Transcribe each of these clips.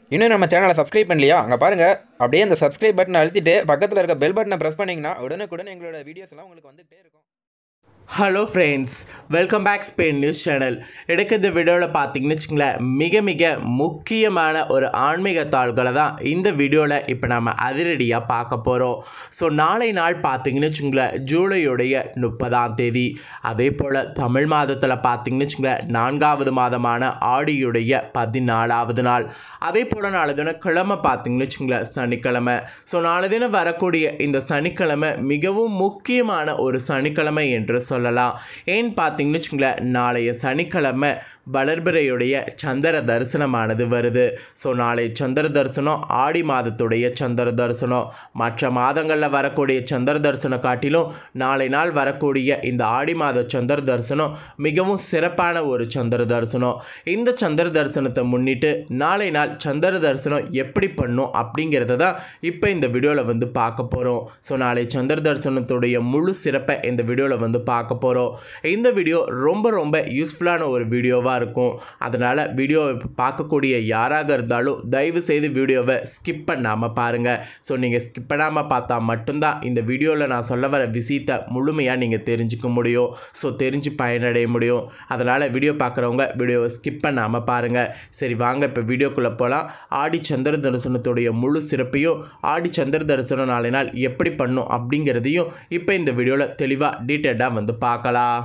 இன்னும் நம்ம சேனலை சப்ஸ்கிரைப் பண்ணலையா அங்கே பாருங்கள் அப்படியே அந்த சப்ஸ்கிரைப் பட்டனை அழுத்திட்டு பக்கத்தில் இருக்க பெல் பட்டனை ப்ரெஸ் பண்ணிங்கன்னா உடனுக்குடன் எங்களோட வீடியோஸ் எல்லாம் உங்களுக்கு வந்துகிட்டே இருக்கும் hello friends welcome back Spain news channel எனக்கு இந்த வீடியோவில் பார்த்தீங்கன்னு வச்சுங்களேன் மிக மிக முக்கியமான ஒரு ஆன்மீக தாள்களை தான் இந்த வீடியோவில் இப்போ நம்ம அதிரடியாக பார்க்க போகிறோம் ஸோ நாளை நாள் பார்த்தீங்கன்னு வச்சுங்களேன் ஜூலையுடைய முப்பதாம் தேதி அதே போல் தமிழ் மாதத்தில் பார்த்தீங்கன்னு வச்சுங்களேன் நான்காவது மாதமான ஆடியுடைய பதினாலாவது நாள் அதே போல் நாளை தினம் கிழமை பார்த்தீங்கன்னு வச்சுங்களேன் சனிக்கிழமை ஸோ நாளை தினம் வரக்கூடிய இந்த சனிக்கிழமை மிகவும் முக்கியமான ஒரு சனிக்கிழமை என்று சொல்லலாம் ஏன்னு பார்த்தீங்கன்னு வச்சுங்களேன் நாளைய சனிக்கிழமை வளர்பிறையுடைய சந்திர தரிசனமானது வருது ஸோ நாளை சந்திர தரிசனம் ஆடி மாதத்துடைய சந்திர தரிசனம் மற்ற மாதங்களில் வரக்கூடிய சந்திர தரிசனம் காட்டிலும் நாளை நாள் வரக்கூடிய இந்த ஆடி மாத சந்திர தரிசனம் மிகவும் சிறப்பான ஒரு சந்திர தரிசனம் இந்த சந்திர தரிசனத்தை முன்னிட்டு நாளை நாள் சந்திர தரிசனம் எப்படி பண்ணும் அப்படிங்கிறத தான் இப்போ இந்த வீடியோவில் வந்து பார்க்க போகிறோம் ஸோ நாளை சந்திர தரிசனத்துடைய முழு சிறப்பை இந்த வீடியோவில் வந்து பார்க்க போகிறோம் இந்த வீடியோ ரொம்ப ரொம்ப யூஸ்ஃபுல்லான ஒரு வீடியோவாக இருக்கும் அதனால் வீடியோவை பார்க்கக்கூடிய யாராக இருந்தாலும் தயவு செய்து வீடியோவை ஸ்கிப் பண்ணாமல் பாருங்கள் ஸோ நீங்கள் ஸ்கிப் பண்ணாமல் பார்த்தா மட்டும்தான் இந்த வீடியோவில் நான் சொல்ல வர விஷயத்தை முழுமையாக நீங்கள் தெரிஞ்சுக்க முடியும் ஸோ தெரிஞ்சு பயனடைய முடியும் அதனால் வீடியோ பார்க்குறவங்க வீடியோவை ஸ்கிப் பண்ணாமல் பாருங்கள் சரி வாங்க இப்போ வீடியோக்குள்ளே போகலாம் ஆடி சந்திர தரிசனத்துடைய முழு சிறப்பையும் ஆடி சந்திர தரிசனம் நாளை நாள் எப்படி பண்ணும் அப்படிங்கிறதையும் இப்போ இந்த வீடியோவில் தெளிவாக டீட்டெயிலாக வந்து பார்க்கலாம்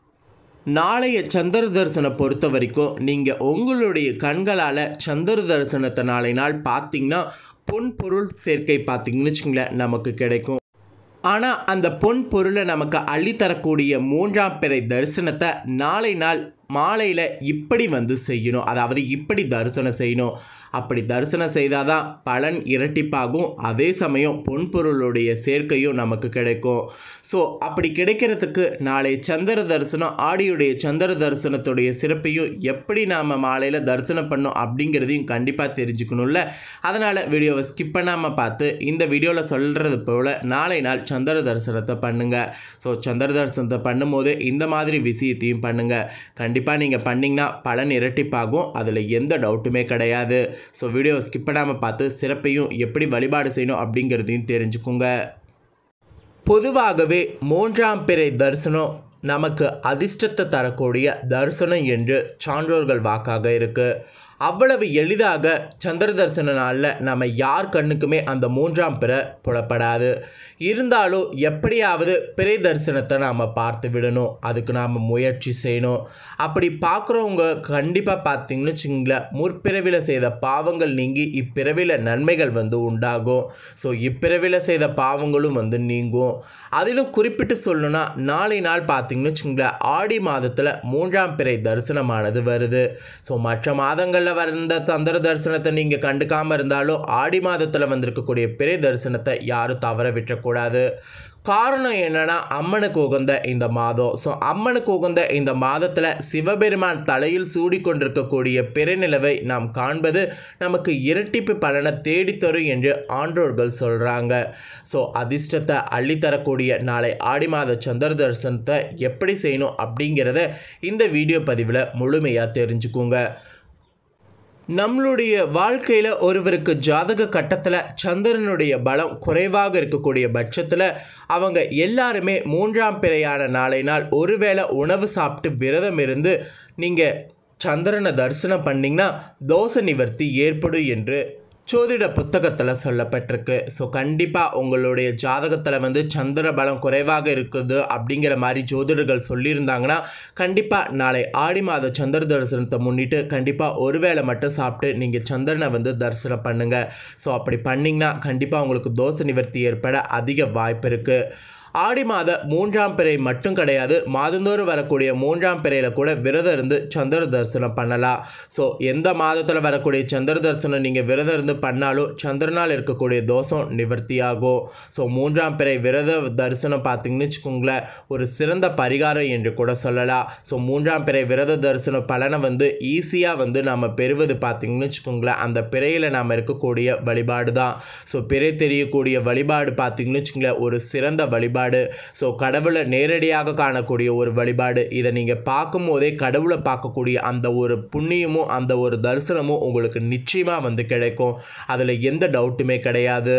நாளைய சந்திர தரிசனம் பொறுத்த வரைக்கும் நீங்கள் உங்களுடைய கண்களால் சந்திர தரிசனத்தை நாளை நாள் பார்த்தீங்கன்னா பொன் பொருள் சேர்க்கை பார்த்தீங்கன்னு வச்சுங்களேன் நமக்கு கிடைக்கும் ஆனால் அந்த பொன் பொருளை நமக்கு அள்ளித்தரக்கூடிய மூன்றாம் பிறை தரிசனத்தை நாளை நாள் மாலையில் இப்படி வந்து செய்யணும் அதாவது இப்படி தரிசனம் செய்யணும் அப்படி தரிசனம் செய்தால் தான் பலன் இரட்டிப்பாகும் அதே சமயம் பொன்பொருளுடைய சேர்க்கையும் நமக்கு கிடைக்கும் ஸோ அப்படி கிடைக்கிறதுக்கு நாளை சந்திர தரிசனம் ஆடியுடைய சந்திர தரிசனத்துடைய சிறப்பையும் எப்படி நாம் மாலையில் தரிசனம் பண்ணோம் அப்படிங்கிறதையும் கண்டிப்பாக தெரிஞ்சுக்கணும்ல அதனால் வீடியோவை ஸ்கிப் பண்ணாமல் பார்த்து இந்த வீடியோவில் சொல்கிறது போல் நாளை நாள் சந்திர தரிசனத்தை பண்ணுங்கள் ஸோ சந்திர தரிசனத்தை பண்ணும்போது இந்த மாதிரி விஷயத்தையும் பண்ணுங்கள் கண்டிப்பாக நீங்கள் பண்ணிங்கன்னா பலன் இரட்டிப்பாகும் அதில் எந்த டவுட்டுமே கிடையாது ஸோ வீடியோவை ஸ்கிப் பண்ணாமல் பார்த்து சிறப்பையும் எப்படி வழிபாடு செய்யணும் அப்படிங்கிறதையும் தெரிஞ்சுக்குங்க பொதுவாகவே மூன்றாம் பிறை தரிசனம் நமக்கு அதிர்ஷ்டத்தை தரக்கூடிய தரிசனம் என்று சான்றோர்கள் வாக்காக இருக்குது அவ்வளவு எளிதாக சந்திர தரிசன நாளில் நம்ம யார் கண்ணுக்குமே அந்த மூன்றாம் பிறை புலப்படாது இருந்தாலும் எப்படியாவது பிறை தரிசனத்தை நாம் பார்த்து விடணும் அதுக்கு நாம் முயற்சி செய்யணும் அப்படி பார்க்குறவங்க கண்டிப்பாக பார்த்தீங்கன்னு வச்சுங்களேன் முற்பிறவியில் செய்த பாவங்கள் நீங்கி இப்பிறவியில் நன்மைகள் வந்து உண்டாகும் ஸோ இப்பிறவியில் செய்த பாவங்களும் வந்து நீங்கும் அதிலும் குறிப்பிட்டு சொல்லணும்னா நாளை நாள் பார்த்தீங்கன்னு வச்சுங்களேன் ஆடி மாதத்தில் மூன்றாம் பிறை தரிசனமானது வருது ஸோ மற்ற மாதங்களில் வந்த சந்திர தரிசனத்தை நீங்கள் கண்டுக்காமல் இருந்தாலும் ஆடி மாதத்தில் வந்திருக்கக்கூடிய பிறை தரிசனத்தை யாரும் தவற விட்டுறக்கூடாது காரணம் என்னன்னா அம்மனுக்கு உகந்த இந்த மாதம் ஸோ அம்மனுக்கு உகந்த இந்த மாதத்தில் சிவபெருமான் தலையில் சூடிக்கொண்டிருக்கக்கூடிய பிறநிலவை நாம் காண்பது நமக்கு இரட்டிப்பு பலனை தேடித்தரும் என்று ஆன்றோர்கள் சொல்கிறாங்க ஸோ அதிர்ஷ்டத்தை அள்ளித்தரக்கூடிய நாளை ஆடி மாத சந்திர தரிசனத்தை எப்படி செய்யணும் அப்படிங்கிறத இந்த வீடியோ பதிவில் முழுமையாக தெரிஞ்சுக்குங்க நம்மளுடைய வாழ்க்கையில் ஒருவருக்கு ஜாதக கட்டத்தில் சந்திரனுடைய பலம் குறைவாக இருக்கக்கூடிய பட்சத்தில் அவங்க எல்லாருமே மூன்றாம் பிறையான நாளை நாள் ஒருவேளை உணவு சாப்பிட்டு விரதம் இருந்து நீங்கள் சந்திரனை தரிசனம் பண்ணிங்கன்னா தோஷ நிவர்த்தி ஏற்படும் என்று ஜோதிட புத்தகத்தில் சொல்லப்பட்டிருக்கு ஸோ கண்டிப்பாக உங்களுடைய ஜாதகத்தில் வந்து சந்திர பலம் குறைவாக இருக்குது அப்படிங்கிற மாதிரி ஜோதிடர்கள் சொல்லியிருந்தாங்கன்னா கண்டிப்பாக நாளை ஆடி மாத சந்திர தரிசனத்தை முன்னிட்டு கண்டிப்பாக ஒருவேளை மட்டும் சாப்பிட்டு நீங்கள் சந்திரனை வந்து தரிசனம் பண்ணுங்கள் ஸோ அப்படி பண்ணிங்கன்னா கண்டிப்பாக உங்களுக்கு தோஷ நிவர்த்தி ஏற்பட அதிக வாய்ப்பு இருக்குது ஆடி மாத மூன்றாம் பிறை மட்டும் கிடையாது மாதந்தோறும் வரக்கூடிய மூன்றாம் பிறையில் கூட விரதம் இருந்து சந்திர தரிசனம் பண்ணலாம் ஸோ எந்த மாதத்தில் வரக்கூடிய சந்திர தரிசனம் நீங்கள் விரதம் இருந்து பண்ணாலும் சந்திரனால் இருக்கக்கூடிய தோஷம் நிவர்த்தியாகும் ஸோ மூன்றாம் பிறை விரத தரிசனம் பார்த்தீங்கன்னு வச்சுக்கோங்களேன் ஒரு சிறந்த பரிகாரம் என்று கூட சொல்லலாம் ஸோ மூன்றாம் பிறை விரத தரிசன பலனை வந்து ஈஸியாக வந்து நம்ம பெறுவது பார்த்தீங்கன்னு வச்சுக்கோங்களேன் அந்த பிறையில் நாம் இருக்கக்கூடிய வழிபாடு தான் ஸோ பிறை தெரியக்கூடிய வழிபாடு பார்த்தீங்கன்னு வச்சுக்கோங்களேன் ஒரு சிறந்த வழிபாடு வழிபாடு ஸோ கடவுளை நேரடியாக காணக்கூடிய ஒரு வழிபாடு இதை நீங்கள் பார்க்கும்போதே கடவுளை பார்க்கக்கூடிய அந்த ஒரு புண்ணியமும் அந்த ஒரு தரிசனமும் உங்களுக்கு நிச்சயமாக வந்து கிடைக்கும் அதில் எந்த டவுட்டுமே கிடையாது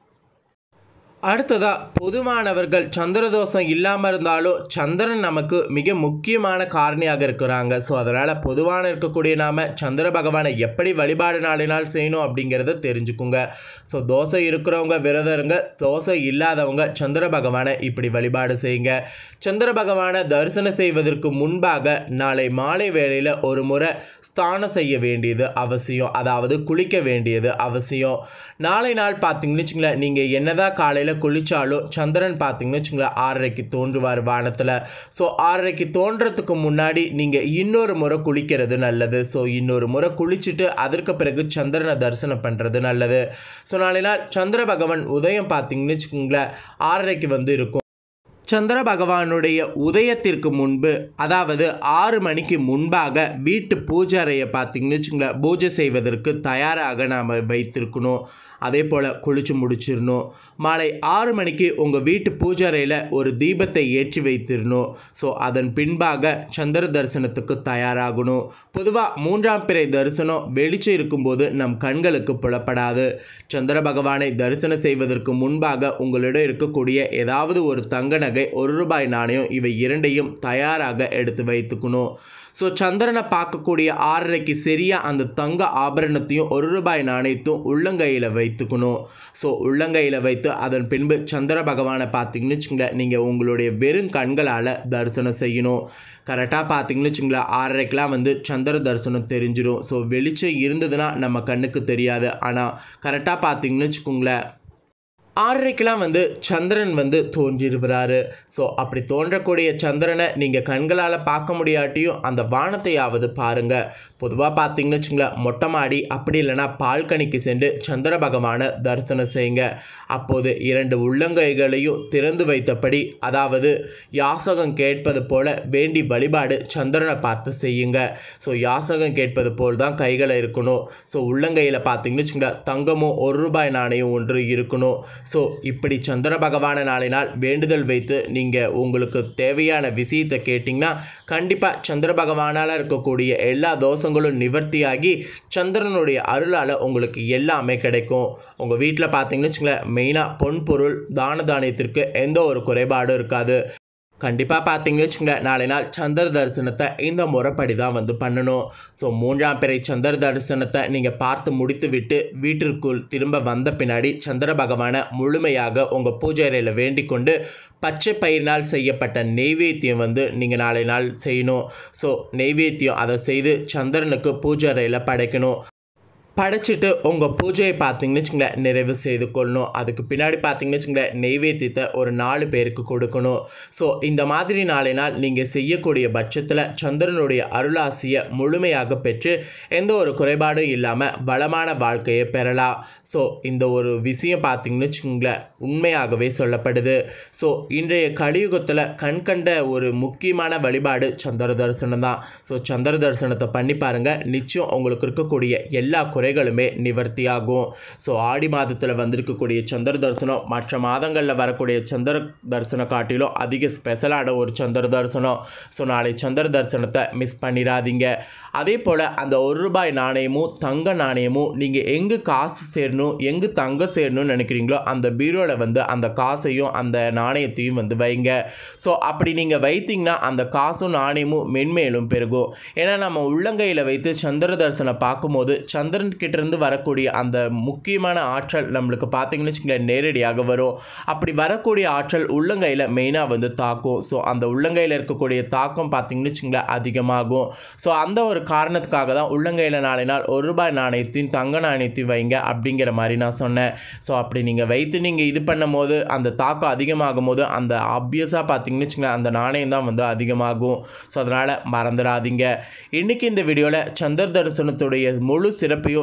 அடுத்ததாக பொதுவானவர்கள் சந்திரதோஷம் இல்லாமல் இருந்தாலும் சந்திரன் நமக்கு மிக முக்கியமான காரணியாக இருக்கிறாங்க ஸோ அதனால் பொதுவான இருக்கக்கூடிய நாம் சந்திர பகவானை எப்படி வழிபாடு நாளினால் செய்யணும் அப்படிங்கிறத தெரிஞ்சுக்குங்க ஸோ தோசை இருக்கிறவங்க விரதருங்க தோசை இல்லாதவங்க சந்திர பகவானை இப்படி வழிபாடு செய்யுங்க சந்திர பகவானை தரிசனம் செய்வதற்கு முன்பாக நாளை மாலை வேளையில் ஒரு முறை ஸ்தானம் செய்ய வேண்டியது அவசியம் அதாவது குளிக்க வேண்டியது அவசியம் நாளை நாள் பார்த்தீங்கன்னு வச்சுங்களேன் நீங்கள் என்னதான் காலையில் குளித்தாலும் சந்திரன் பார்த்தீங்கன்னு வச்சுங்களேன் ஆறரைக்கு தோன்றுவார் வானத்தில் ஸோ ஆறரைக்கு தோன்றதுக்கு முன்னாடி நீங்கள் இன்னொரு முறை குளிக்கிறது நல்லது ஸோ இன்னொரு முறை குளிச்சுட்டு அதற்கு பிறகு சந்திரனை தரிசனம் பண்ணுறது நல்லது ஸோ நாளை நாள் சந்திர பகவான் உதயம் பார்த்தீங்கன்னு வச்சுக்கோங்களேன் ஆறரைக்கு வந்து இருக்கும் சந்திர பகவானுடைய உதயத்திற்கு முன்பு அதாவது ஆறு மணிக்கு முன்பாக வீட்டு பூஜை அறையை பார்த்தீங்கன்னு வச்சுங்களேன் பூஜை செய்வதற்கு தயாராக நாம் வைத்திருக்கணும் அதே போல் குளிச்சு முடிச்சிடணும் மாலை ஆறு மணிக்கு உங்கள் வீட்டு பூஜை அறையில் ஒரு தீபத்தை ஏற்றி வைத்திடணும் ஸோ அதன் பின்பாக சந்திர தரிசனத்துக்கு தயாராகணும் பொதுவாக மூன்றாம் பிறை தரிசனம் வெளிச்சம் இருக்கும்போது நம் கண்களுக்கு புலப்படாது சந்திர பகவானை தரிசனம் செய்வதற்கு முன்பாக உங்களிடம் இருக்கக்கூடிய ஏதாவது ஒரு தங்க நகை ஒரு ரூபாய் நாணயம் இவை இரண்டையும் தயாராக எடுத்து வைத்துக்கணும் ஸோ சந்திரனை பார்க்கக்கூடிய ஆறரைக்கு சரியாக அந்த தங்க ஆபரணத்தையும் ஒரு ரூபாய் நாணயத்தையும் உள்ளங்கையில் வைத்துக்கணும் ஸோ உள்ளங்கையில் வைத்து அதன் பின்பு சந்திர பகவானை பார்த்தீங்கன்னு வச்சுங்களேன் நீங்கள் உங்களுடைய வெறும் கண்களால் தரிசனம் செய்யணும் கரெக்டாக பார்த்தீங்கன்னு வச்சுங்களேன் ஆறரைக்கெலாம் வந்து சந்திர தரிசனம் தெரிஞ்சிடும் ஸோ வெளிச்சம் இருந்ததுன்னா நம்ம கண்ணுக்கு தெரியாது ஆனால் கரெக்டாக பார்த்தீங்கன்னு வச்சுக்கோங்களேன் ஆறரைக்கெலாம் வந்து சந்திரன் வந்து தோன்றிருக்கிறாரு ஸோ அப்படி தோன்றக்கூடிய சந்திரனை நீங்கள் கண்களால் பார்க்க முடியாட்டியும் அந்த வானத்தையாவது பாருங்கள் பொதுவாக பார்த்தீங்கன்னு வச்சுங்களேன் மொட்டை மாடி அப்படி இல்லைன்னா பால்கனிக்கு சென்று சந்திர பகவானை தரிசனம் செய்யுங்க அப்போது இரண்டு உள்ளங்கைகளையும் திறந்து வைத்தபடி அதாவது யாசகம் கேட்பது போல வேண்டி வழிபாடு சந்திரனை பார்த்து செய்யுங்க ஸோ யாசகம் கேட்பது போல் தான் கைகளை இருக்கணும் ஸோ உள்ளங்கையில் பார்த்தீங்கன்னு வச்சுங்களேன் தங்கமும் ஒரு ரூபாய் நாணயம் ஒன்று இருக்கணும் ஸோ இப்படி சந்திர பகவான நாளினால் வேண்டுதல் வைத்து நீங்கள் உங்களுக்கு தேவையான விஷயத்தை கேட்டிங்கன்னா கண்டிப்பாக சந்திர பகவானால் இருக்கக்கூடிய எல்லா தோஷங்களும் நிவர்த்தியாகி சந்திரனுடைய அருளால் உங்களுக்கு எல்லாமே கிடைக்கும் உங்கள் வீட்டில் பார்த்தீங்கன்னு வச்சுங்களேன் மெயினாக பொன் பொருள் தான தானியத்திற்கு எந்த ஒரு குறைபாடும் இருக்காது கண்டிப்பாக பார்த்தீங்கன்னு வச்சுங்களேன் நாளை நாள் சந்திர தரிசனத்தை இந்த முறைப்படி தான் வந்து பண்ணணும் ஸோ மூன்றாம் பிறை சந்திர தரிசனத்தை நீங்கள் பார்த்து முடித்து விட்டு வீட்டிற்குள் திரும்ப வந்த பின்னாடி சந்திர பகவானை முழுமையாக உங்கள் பூஜை அறையில் வேண்டிக் கொண்டு பச்சை பயிரினால் செய்யப்பட்ட நெய்வேத்தியம் வந்து நீங்கள் நாளை நாள் செய்யணும் ஸோ நெய்வேத்தியம் அதை செய்து சந்திரனுக்கு பூஜை அறையில் படைக்கணும் படைச்சிட்டு உங்கள் பூஜையை பார்த்தீங்கன்னு வச்சுங்களேன் நிறைவு செய்து கொள்ளணும் அதுக்கு பின்னாடி பார்த்தீங்கன்னு வச்சுங்களேன் நெய்வேத்தியத்தை ஒரு நாலு பேருக்கு கொடுக்கணும் ஸோ இந்த மாதிரி நாளை நாள் நீங்கள் செய்யக்கூடிய பட்சத்தில் சந்திரனுடைய அருளாசியை முழுமையாக பெற்று எந்த ஒரு குறைபாடும் இல்லாமல் வளமான வாழ்க்கையை பெறலாம் ஸோ இந்த ஒரு விஷயம் பார்த்தீங்கன்னு வச்சுங்களேன் உண்மையாகவே சொல்லப்படுது ஸோ இன்றைய கலியுகத்தில் கண்கண்ட ஒரு முக்கியமான வழிபாடு சந்திர தரிசனம் தான் ஸோ சந்திர தரிசனத்தை பண்ணி பாருங்கள் நிச்சயம் உங்களுக்கு இருக்கக்கூடிய எல்லா குறைகளுமே நிவர்த்தியாகும் ஸோ ஆடி மாதத்தில் வந்திருக்கக்கூடிய சந்திர தரிசனம் மற்ற மாதங்களில் வரக்கூடிய சந்திர தரிசனம் காட்டிலும் அதிக ஸ்பெஷலான ஒரு சந்திர தரிசனம் ஸோ நாளை சந்திர தரிசனத்தை மிஸ் பண்ணிடாதீங்க அதே போல் அந்த ஒரு ரூபாய் நாணயமும் தங்க நாணயமும் நீங்கள் எங்கே காசு சேரணும் எங்கே தங்கம் சேரணும்னு நினைக்கிறீங்களோ அந்த பீரோவில் வந்து அந்த காசையும் அந்த நாணயத்தையும் வந்து வைங்க ஸோ அப்படி நீங்கள் வைத்தீங்கன்னா அந்த காசும் நாணயமும் மென்மேலும் பெருகும் ஏன்னா நம்ம உள்ளங்கையில் வைத்து சந்திர தரிசனம் பார்க்கும்போது சந்திரன் கிட்டேருந்து வரக்கூடிய அந்த முக்கியமான ஆற்றல் நம்மளுக்கு பார்த்தீங்கன்னு வச்சுக்கோங்களேன் நேரடியாக வரும் அப்படி வரக்கூடிய ஆற்றல் உள்ளங்கையில் மெயினாக வந்து தாக்கும் ஸோ அந்த உள்ளங்கையில் இருக்கக்கூடிய தாக்கம் பார்த்தீங்கன்னு வச்சுங்களேன் அதிகமாகும் ஸோ அந்த ஒரு காரணத்துக்காக தான் உள்ளங்கையில் நாளை நாள் ஒரு ரூபாய் நாணயத்தையும் தங்க நாணயத்தையும் வைங்க அப்படிங்கிற மாதிரி நான் சொன்னேன் ஸோ அப்படி நீங்கள் வைத்து நீங்கள் இது பண்ணும் போது அந்த தாக்கம் அதிகமாகும் போது அந்த ஆப்வியஸாக பார்த்தீங்கன்னு வச்சுங்களேன் அந்த நாணயம் தான் வந்து அதிகமாகும் ஸோ அதனால் மறந்துடாதீங்க இன்றைக்கி இந்த வீடியோவில் சந்திர தரிசனத்துடைய முழு சிறப்பையும்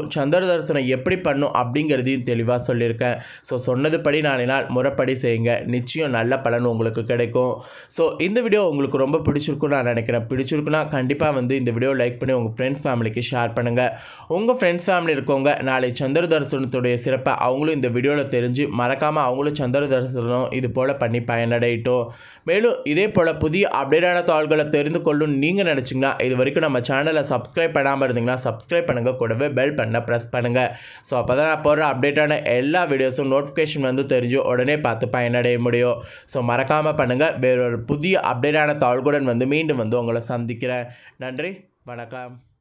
மேலும் சந்திர தரிசனம் எப்படி பண்ணும் அப்படிங்கிறதையும் தெளிவாக சொல்லியிருக்கேன் ஸோ சொன்னதுபடி நாளை நாள் முறைப்படி செய்யுங்க நிச்சயம் நல்ல பலன் உங்களுக்கு கிடைக்கும் ஸோ இந்த வீடியோ உங்களுக்கு ரொம்ப பிடிச்சிருக்குன்னு நான் நினைக்கிறேன் பிடிச்சிருக்குன்னா கண்டிப்பாக வந்து இந்த வீடியோ லைக் பண்ணி உங்கள் ஃப்ரெண்ட்ஸ் ஃபேமிலிக்கு ஷேர் பண்ணுங்கள் உங்கள் ஃப்ரெண்ட்ஸ் ஃபேமிலி இருக்கவங்க நாளை சந்திர தரிசனத்துடைய சிறப்பை அவங்களும் இந்த வீடியோவில் தெரிஞ்சு மறக்காமல் அவங்களும் சந்திர தரிசனம் இது போல் பண்ணி பயனடையட்டும் மேலும் இதே போல் புதிய அப்டேட்டான தாள்களை தெரிந்து கொள்ளும் நீங்கள் நினச்சிங்கன்னா இது வரைக்கும் நம்ம சேனலை சப்ஸ்கிரைப் பண்ணாமல் இருந்தீங்கன்னா சப்ஸ்கிரைப் பண்ணுங்கள் கூடவே பெல் பண்ண ப்ரெஸ் பண்ணுங்கள் ஸோ அப்போ தான் நான் போடுற அப்டேட்டான எல்லா வீடியோஸும் நோட்டிஃபிகேஷன் வந்து தெரிஞ்சு உடனே பார்த்து பயனடைய முடியும் ஸோ மறக்காமல் பண்ணுங்கள் வேறொரு புதிய அப்டேட்டான தாள்களுடன் வந்து மீண்டும் வந்து உங்களை சந்திக்கிறேன் நன்றி வணக்கம்